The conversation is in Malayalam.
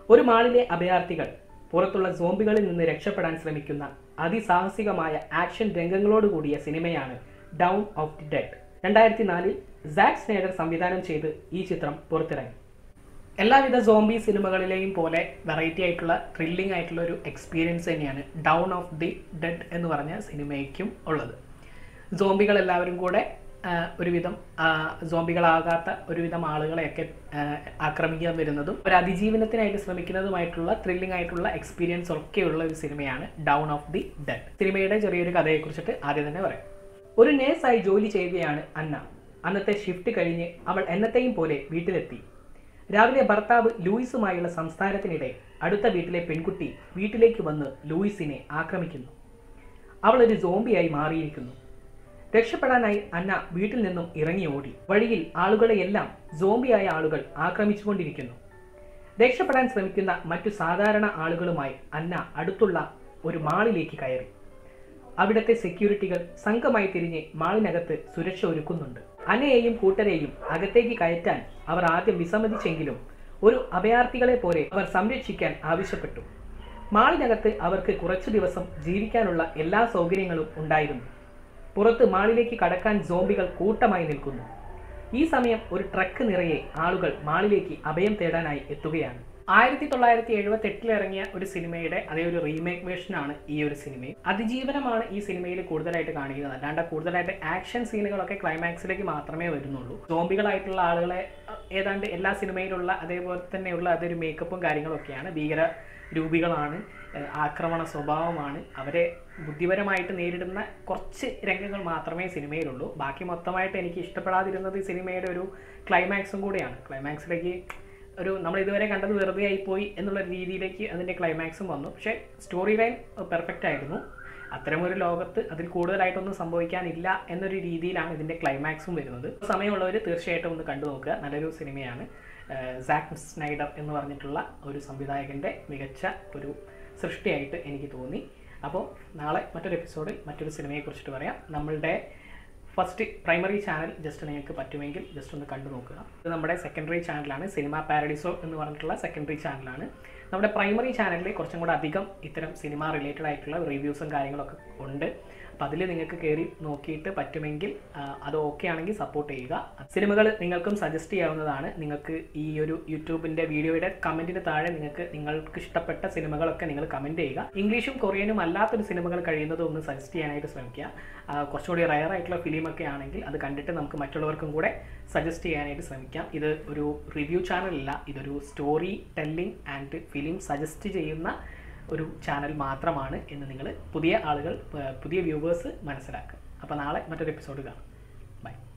ഒരു മാളിലെ അഭയാർത്ഥികൾ പുറത്തുള്ള സോംബികളിൽ നിന്ന് രക്ഷപ്പെടാൻ ശ്രമിക്കുന്ന അതിസാഹസികമായ ആക്ഷൻ രംഗങ്ങളോട് കൂടിയ സിനിമയാണ് ഡൗൺ ഓഫ് ദി ഡെഡ് രണ്ടായിരത്തി നാലിൽ സാക് സ്നേഡർ സംവിധാനം ചെയ്ത് ഈ ചിത്രം പുറത്തിറങ്ങി എല്ലാവിധ സോംബി സിനിമകളിലെയും പോലെ വെറൈറ്റി ആയിട്ടുള്ള ത്രില്ലിംഗ് ആയിട്ടുള്ള ഒരു എക്സ്പീരിയൻസ് തന്നെയാണ് ഡൗൺ ഓഫ് ദി ഡെഡ് എന്ന് പറഞ്ഞ സിനിമയ്ക്കും ഉള്ളത് സോംബികൾ എല്ലാവരും കൂടെ ആ, ഒരുവിധം ആ, സോംബികളാകാത്ത ഒരുവിധം ആളുകളെയൊക്കെ ആ, ആക്രമിക്കാൻ വരുന്നതും ഒരു അതിജീവനത്തിനായിട്ട് ശ്രമിക്കുന്നതുമായിട്ടുള്ള ത്രില്ലിംഗ് ആയിട്ടുള്ള എക്സ്പീരിയൻസ് ഒക്കെയുള്ള ഒരു സിനിമയാണ് ഡൗൺ ഓഫ് ദി ഡെഡ് സിനിമയുടെ ചെറിയൊരു കഥയെക്കുറിച്ചിട്ട് ആദ്യം തന്നെ പറയാം ഒരു നേഴ്സായി ജോലി ചെയ്യുകയാണ് അന്ന അന്നത്തെ ഷിഫ്റ്റ് കഴിഞ്ഞ് അവൾ എന്നത്തെയും പോലെ വീട്ടിലെത്തി രാവിലെ ഭർത്താവ് ലൂയിസുമായുള്ള സംസാരത്തിനിടെ അടുത്ത വീട്ടിലെ പെൺകുട്ടി വീട്ടിലേക്ക് വന്ന് ലൂയിസിനെ ആക്രമിക്കുന്നു അവൾ ഒരു സോംബിയായി മാറിയിരിക്കുന്നു രക്ഷപ്പെടാനായി അന്ന വീട്ടിൽ നിന്നും ഇറങ്ങി ഓടി വഴിയിൽ ആളുകളെയെല്ലാം സോംബിയായ ആളുകൾ ആക്രമിച്ചുകൊണ്ടിരിക്കുന്നു രക്ഷപ്പെടാൻ ശ്രമിക്കുന്ന മറ്റു സാധാരണ ആളുകളുമായി അന്ന അടുത്തുള്ള ഒരു മാളിലേക്ക് കയറി അവിടുത്തെ സെക്യൂരിറ്റികൾ സംഘമായി തിരിഞ്ഞ് മാളിനകത്ത് സുരക്ഷ ഒരുക്കുന്നുണ്ട് അനയെയും കൂട്ടരെയും അകത്തേക്ക് കയറ്റാൻ അവർ ആദ്യം വിസമ്മതിച്ചെങ്കിലും ഒരു അഭയാർത്ഥികളെ പോലെ അവർ സംരക്ഷിക്കാൻ ആവശ്യപ്പെട്ടു മാളിനകത്ത് അവർക്ക് കുറച്ചു ദിവസം ജീവിക്കാനുള്ള എല്ലാ സൗകര്യങ്ങളും ഉണ്ടായിരുന്നു പുറത്ത് മാളിലേക്ക് കടക്കാൻ സോംബികൾ കൂട്ടമായി നിൽക്കുന്നു ഈ സമയം ഒരു ട്രക്ക് നിറയെ ആളുകൾ മാളിലേക്ക് അഭയം തേടാനായി എത്തുകയാണ് ആയിരത്തി തൊള്ളായിരത്തി എഴുപത്തി എട്ടിൽ ഇറങ്ങിയ ഒരു സിനിമയുടെ അതേ ഒരു റീമേക്ക് വേർഷനാണ് ഈ ഒരു സിനിമയും അതിജീവനമാണ് ഈ സിനിമയിൽ കൂടുതലായിട്ട് കാണിക്കുന്നത് അല്ലാണ്ട് കൂടുതലായിട്ട് ആക്ഷൻ സീനുകളൊക്കെ ക്ലൈമാക്സിലേക്ക് മാത്രമേ വരുന്നുള്ളൂ സോംബികളായിട്ടുള്ള ആളുകളെ അഹ്, ഏതാണ്ട് എല്ലാ സിനിമയിലുള്ള അതേപോലെ തന്നെയുള്ള അതൊരു മേക്കപ്പും കാര്യങ്ങളൊക്കെയാണ് ഭീകര രൂപികളാണ് ഏഹ്, ആക്രമണ സ്വഭാവമാണ് അവരെ ബുദ്ധിപരമായിട്ട് നേരിടുന്ന കുറച്ച് രംഗങ്ങൾ മാത്രമേ സിനിമയിലുള്ളൂ ബാക്കി മൊത്തമായിട്ട് എനിക്ക് ഇഷ്ടപ്പെടാതിരുന്നത് ഈ സിനിമയുടെ ഒരു ക്ലൈമാക്സും കൂടിയാണ് ക്ലൈമാക്സിലേക്ക് ഒരു നമ്മൾ ഇതുവരെ കണ്ടത് വെറുതെ ആയിപ്പോയി എന്നുള്ള രീതിയിലേക്ക് അതിൻ്റെ ക്ലൈമാക്സും വന്നു പക്ഷേ സ്റ്റോറി ലൈൻ പെർഫെക്റ്റ് ആയിരുന്നു അത്തരമൊരു ലോകത്ത് അതിൽ കൂടുതലായിട്ടൊന്നും സംഭവിക്കാനില്ല എന്നൊരു രീതിയിലാണ് ഇതിൻ്റെ ക്ലൈമാക്സും വരുന്നത് സമയമുള്ളവർ തീർച്ചയായിട്ടും ഒന്ന് കണ്ടു നോക്കുക നല്ലൊരു സിനിമയാണ് ഏഹ് സാക്ക് സ്നൈഡർ എന്ന് പറഞ്ഞിട്ടുള്ള ഒരു സംവിധായകൻ്റെ മികച്ച ഒരു സൃഷ്ടിയായിട്ട് എനിക്ക് തോന്നി അപ്പോൾ നാളെ മറ്റൊരു എപ്പിസോഡിൽ മറ്റൊരു സിനിമയെക്കുറിച്ചിട്ട് പറയാം നമ്മളുടെ ഫസ്റ്റ് പ്രൈമറി ചാനൽ ജസ്റ്റ് നിങ്ങൾക്ക് പറ്റുമെങ്കിൽ ജസ്റ്റ് ഒന്ന് കണ്ടു നോക്കുക ഇത് നമ്മുടെ സെക്കൻഡറി ചാനലാണ് സിനിമ പാരഡിസോ എന്ന് പറഞ്ഞിട്ടുള്ള സെക്കൻഡറി ചാനലാണ് നമ്മുടെ പ്രൈമറി ചാനലിൽ കുറച്ചും കൂടെ അധികം ഇത്തരം സിനിമ റിലേറ്റഡ് ആയിട്ടുള്ള റിവ്യൂസും കാര്യങ്ങളൊക്കെ ഉണ്ട് അപ്പോൾ അതിൽ നിങ്ങൾക്ക് കയറി നോക്കിയിട്ട് പറ്റുമെങ്കിൽ ആ, അത് ഓക്കെ ആണെങ്കിൽ സപ്പോർട്ട് ചെയ്യുക സിനിമകൾ നിങ്ങൾക്കും സജസ്റ്റ് ചെയ്യാവുന്നതാണ് നിങ്ങൾക്ക് ഈ ഒരു യൂട്യൂബിൻ്റെ വീഡിയോയുടെ കമൻറ്റിന് താഴെ നിങ്ങൾക്ക് നിങ്ങൾക്ക് ഇഷ്ടപ്പെട്ട സിനിമകളൊക്കെ നിങ്ങൾ കമൻറ്റ് ചെയ്യുക ഇംഗ്ലീഷും കൊറിയനും അല്ലാത്തൊരു സിനിമകൾ കഴിയുന്നതും ഒന്ന് സജസ്റ്റ് ചെയ്യാനായിട്ട് ശ്രമിക്കുക ആ, കുറച്ചുകൂടി റയർ ആയിട്ടുള്ള ഫിലിമൊക്കെ ആണെങ്കിൽ അത് കണ്ടിട്ട് നമുക്ക് മറ്റുള്ളവർക്കും കൂടെ സജസ്റ്റ് ചെയ്യാനായിട്ട് ശ്രമിക്കാം ഇത് ഒരു റിവ്യൂ ചാനലല്ല ഇതൊരു story telling and film suggest ചെയ്യുന്ന ഒരു ചാനൽ മാത്രമാണ് എന്ന് നിങ്ങൾ പുതിയ ആളുകൾ ആ, പുതിയ വ്യൂവേഴ്സ് മനസ്സിലാക്കുക അപ്പോൾ നാളെ മറ്റൊരു എപ്പിസോഡ് കാണാം ബൈ